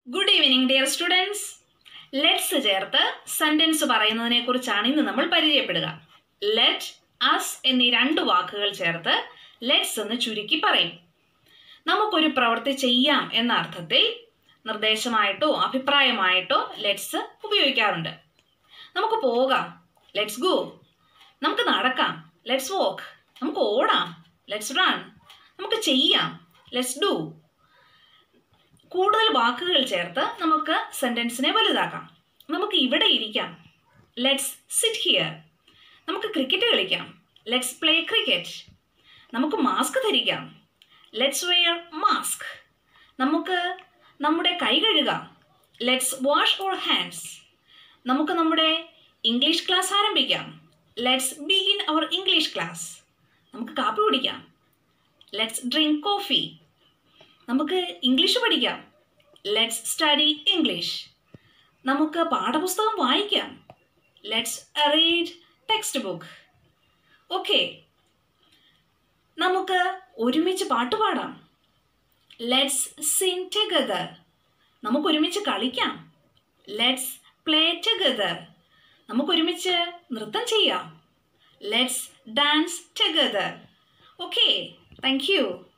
good evening dear students let's ചേർത്ത് sentence പറയുന്നതിനെ കുറിച്ചാണ് ഇന്ന് നമ്മൾ പരിചയപ്പെടുക ലെറ്റ് അസ് എന്നീ രണ്ട് വാക്കുകൾ ചേർത്ത് ലെറ്റ്സ് എന്ന് ചുരുക്കി പറയും നമുക്കൊരു പ്രവൃത്തി ചെയ്യാം എന്ന അർത്ഥത്തിൽ നിർദ്ദേശമായിട്ടോ അഭിപ്രായമായിട്ടോ ലെറ്റ്സ് ഉപയോഗിക്കാറുണ്ട് നമുക്ക് പോകാം ലെറ്റ്സ് ഗോ നമുക്ക് നടക്കാം ലെറ്റ്സ് വോക്ക് നമുക്ക് ഓടാം ലെറ്റ്സ് റൺ നമുക്ക് ചെയ്യാം ലെറ്റ്സ് ഡു കൂടുതൽ വാക്കുകൾ ചേർത്ത് നമുക്ക് സെൻറ്റൻസിനെ വലുതാക്കാം നമുക്ക് ഇവിടെ ഇരിക്കാം ലെറ്റ്സ് സിറ്റ് ഹിയർ നമുക്ക് ക്രിക്കറ്റ് കളിക്കാം ലെറ്റ്സ് പ്ലേ ക്രിക്കറ്റ് നമുക്ക് മാസ്ക് ധരിക്കാം ലെറ്റ്സ് വെയർ മാസ്ക് നമുക്ക് നമ്മുടെ കൈ കഴുകാം ലെറ്റ്സ് വാഷ് അവർ ഹാൻഡ്സ് നമുക്ക് നമ്മുടെ ഇംഗ്ലീഷ് ക്ലാസ് ആരംഭിക്കാം let's begin our English class നമുക്ക് കാപ്പി കുടിക്കാം ലെറ്റ്സ് ഡ്രിങ്ക് കോഫി നമുക്ക് ഇംഗ്ലീഷ് പഠിക്കാം ലെറ്റ്സ് സ്റ്റഡി ഇംഗ്ലീഷ് നമുക്ക് പാഠപുസ്തകം വായിക്കാം let's read text book okay നമുക്ക് ഒരുമിച്ച് പാട്ട് പാടാം ലെറ്റ്സ് സിങ് ടുഗദർ നമുക്ക് ഒരുമിച്ച് കളിക്കാം ലെറ്റ്സ് പ്ലേ ടുഗദർ നമുക്ക് ഒരുമിച്ച് നൃത്തം ചെയ്യാം let's dance together okay thank U